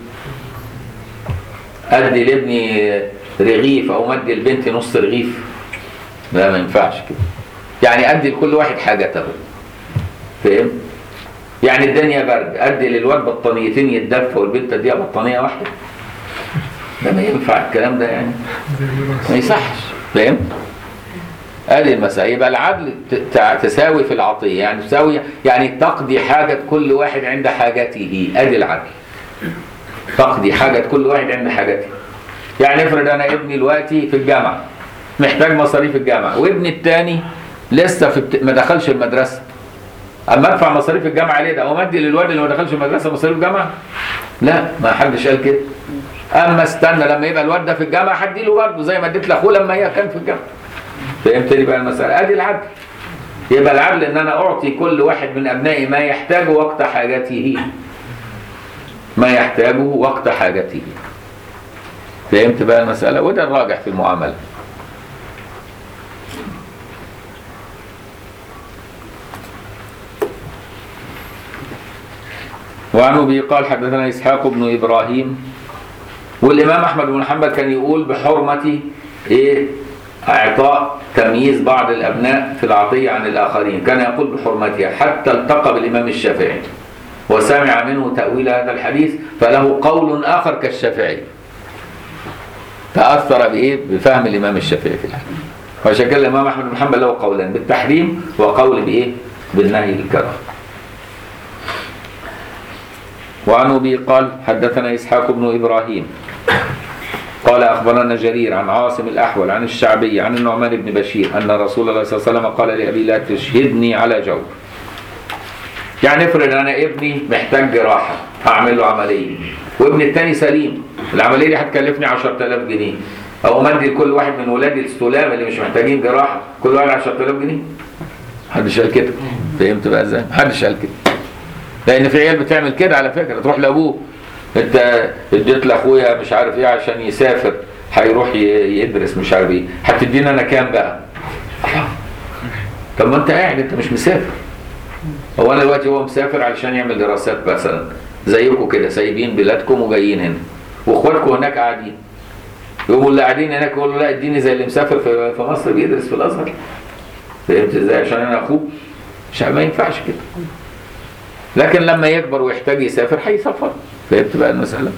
ادي لابني رغيف او ادي لبنتي نص رغيف لا ما ينفعش كده يعني ادي لكل واحد حاجته فاهم يعني الدنيا برد ادي للواد بطانيتين يتدفى والبنت اديها بطانيه واحده ده ما ينفع الكلام ده يعني ما يصحش فاهم ادي المسألة يبقى العدل ت- ت- تساوي في العطية يعني تساوي يعني تقضي حاجة كل واحد عند حاجته ادي العدل تقضي حاجة كل واحد عند حاجته يعني افرض انا ابني دلوقتي في الجامعة محتاج مصاريف الجامعة وابني التاني لسه في بت... ما دخلش المدرسة اما ادفع مصاريف الجامعة عليه ده او ادي للواد اللي ما دخلش المدرسة مصاريف الجامعة لا ما حدش قال كده اما استنى لما يبقى الواد ده في الجامعة هديله برضه زي ما اديت لاخوه لما هي كان في الجامعة فهمتني بقى المسألة ادي العدل يبقى العدل ان انا اعطي كل واحد من ابنائي ما يحتاجه وقت حاجته ما يحتاجه وقت حاجته فهمت بقى المسألة وده الراجح في المعاملة وعن ابي قال حدثنا اسحاق بن ابراهيم والامام احمد بن حنبل كان يقول بحرمه ايه اعطاء تمييز بعض الابناء في العطيه عن الاخرين كان يقول بحرمتها حتى التقى بالامام الشافعي وسمع منه تاويل هذا الحديث فله قول اخر كالشافعي تاثر بايه بفهم الامام الشافعي في الحديث وعشان كده الامام احمد بن حنبل له قولان بالتحريم وقول بايه بالنهي للكراهه وعن ابي قال حدثنا اسحاق بن ابراهيم قال اخبرنا جرير عن عاصم الاحول عن الشعبي عن النعمان بن بشير ان رسول الله صلى الله عليه وسلم قال لابي لا تشهدني على جور يعني افرض انا ابني محتاج جراحه هعمل له عمليه وابني الثاني سليم العمليه دي هتكلفني 10000 جنيه او مدي لكل واحد من ولادي السلام اللي مش محتاجين جراحه كل واحد 10000 جنيه محدش قال كده فهمت بقى ازاي محدش قال كده لان في عيال بتعمل كده على فكره تروح لابوه انت اديت لاخويا مش عارف ايه عشان يسافر هيروح ي- يدرس مش عارف ايه هتديني انا كام بقى طب ما انت قاعد انت مش مسافر هو انا دلوقتي هو مسافر علشان يعمل دراسات مثلا زيكم كده سايبين بلادكم وجايين هنا واخواتكم هناك قاعدين يقوموا اللي قاعدين هناك يقولوا لا اديني زي اللي مسافر في في مصر بيدرس في الازهر فهمت ازاي عشان انا اخوه مش ما ينفعش كده لكن لما يكبر ويحتاج يسافر هيسافر فهمت بقى المسألة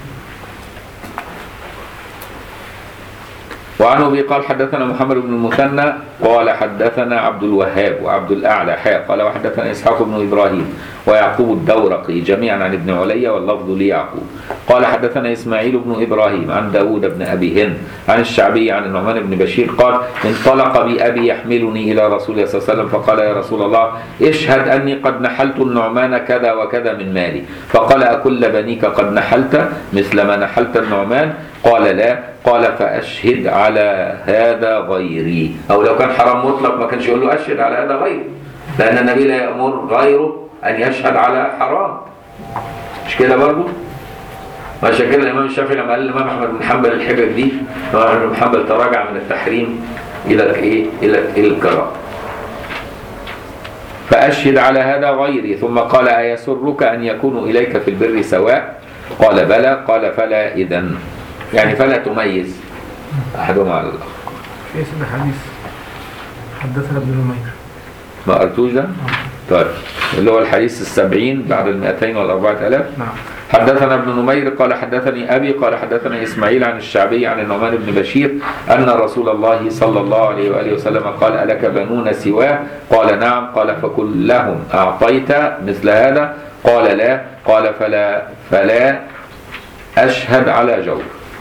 وعن ابي قال حدثنا محمد بن المثنى قال حدثنا عبد الوهاب وعبد الاعلى حاء قال وحدثنا اسحاق بن ابراهيم ويعقوب الدورقي جميعا عن ابن علي واللفظ ليعقوب قال حدثنا اسماعيل بن ابراهيم عن داود بن ابي هند عن الشعبي عن النعمان بن بشير قال انطلق بابي يحملني الى رسول الله صلى الله عليه وسلم فقال يا رسول الله اشهد اني قد نحلت النعمان كذا وكذا من مالي فقال اكل بنيك قد نحلت مثل ما نحلت النعمان قال لا قال فاشهد على هذا غيري او لو كان حرام مطلق ما كانش يقول له اشهد على هذا غيري لان النبي لا يامر غيره ان يشهد على حرام مش كده برضه وعشان كده الامام الشافعي لما قال الامام احمد بن حنبل الحجج دي الامام احمد بن حنبل تراجع من التحريم الى الايه الى الى الكراهه فاشهد على هذا غيري ثم قال ايسرك ان يكونوا اليك في البر سواء قال بلى قال فلا اذا يعني فلا تميز احدهما على الاخر في اسم حديث حدثنا ابن نمير ما قريتوش ده؟ طيب اللي هو الحديث السبعين بعد المائتين والأربعة آلاف نعم حدثنا ابن نمير قال حدثني أبي قال حدثني إسماعيل عن الشعبي عن النعمان بن بشير أن رسول الله صلى الله عليه وآله وسلم قال ألك بنون سواه قال نعم قال فكلهم أعطيت مثل هذا قال لا قال فلا فلا أشهد على جور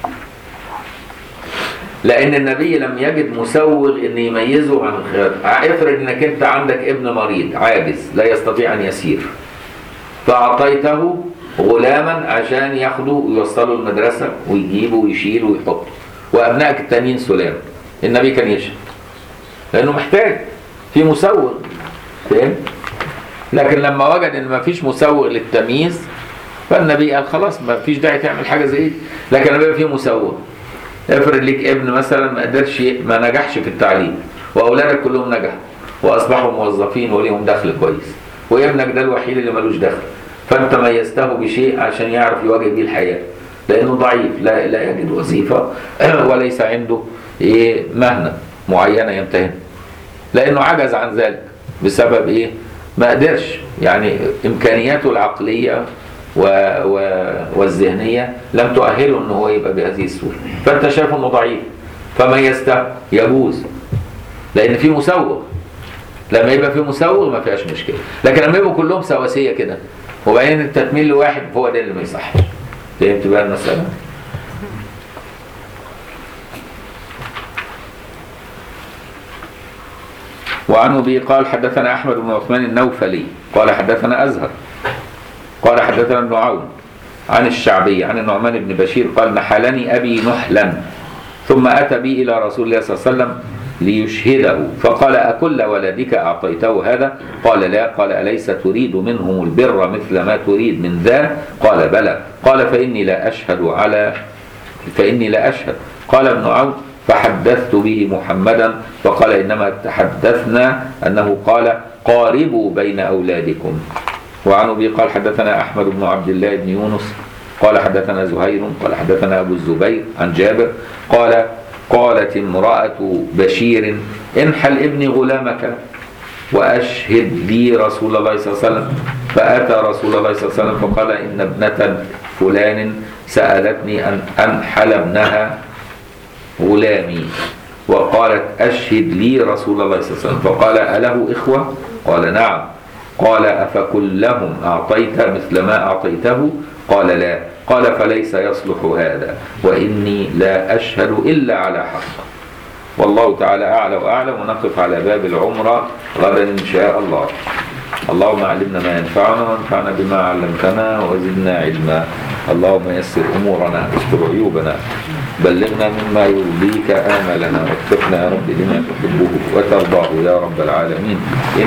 لأن النبي لم يجد مسوغ أن يميزه عن الخير افرض أنك أنت عندك ابن مريض عاجز لا يستطيع أن يسير فأعطيته غلاما عشان ياخده ويوصله المدرسة ويجيبه ويشيله ويحطه وأبنائك التانيين سلام النبي كان يشهد لأنه محتاج في مسوغ فاهم لكن لما وجد ان ما فيش مسوغ للتمييز فالنبي قال خلاص ما فيش داعي تعمل حاجه زي دي لكن لما يبقى في مسوغ افرض ليك ابن مثلا ما قدرش ما نجحش في التعليم واولادك كلهم نجحوا واصبحوا موظفين وليهم دخل كويس وابنك ده الوحيد اللي ملوش دخل فانت ميزته بشيء عشان يعرف يواجه بيه الحياه لانه ضعيف لا لا يجد وظيفه وليس عنده ايه مهنه معينه يمتهن لانه عجز عن ذلك بسبب ايه ما قدرش يعني امكانياته العقليه و... و... والذهنية لم تؤهله ان هو يبقى بهذه الصورة فانت شايف انه ضعيف فميزته يجوز لان في مسوغ لما يبقى في مسوغ ما فيهاش مشكلة لكن لما يبقوا كلهم سواسية كده وبعدين انت تميل لواحد هو ده اللي ما يصحش فهمت بقى المسألة؟ وعن ابي قال حدثنا احمد بن عثمان النوفلي قال حدثنا ازهر قال حدثنا ابن عون عن الشعبي عن النعمان بن بشير قال نحلني ابي نحلا ثم اتى بي الى رسول الله صلى الله عليه وسلم ليشهده فقال أكل ولدك أعطيته هذا قال لا قال أليس تريد منهم البر مثل ما تريد من ذا قال بلى قال فإني لا أشهد على فإني لا أشهد قال ابن عون فحدثت به محمدا فقال إنما تحدثنا أنه قال قاربوا بين أولادكم وعن أبي قال حدثنا أحمد بن عبد الله بن يونس قال حدثنا زهير قال حدثنا أبو الزبير عن جابر قال قالت امرأة بشير انحل ابني غلامك وأشهد لي رسول الله صلى الله عليه وسلم فأتى رسول الله صلى الله عليه وسلم فقال إن ابنة فلان سألتني أن أنحل ابنها غلامي وقالت أشهد لي رسول الله صلى الله عليه وسلم فقال أله إخوة قال نعم قال أفكلهم أعطيت مثل ما أعطيته قال لا قال فليس يصلح هذا وإني لا أشهد إلا على حق والله تعالى أعلى وأعلم ونقف على باب العمرة غدا إن شاء الله اللهم علمنا ما ينفعنا وانفعنا بما علمتنا وزدنا علما اللهم يسر أمورنا استر عيوبنا بلغنا مما يرضيك آملنا واتقنا يا رب لما تحبه وترضاه يا رب العالمين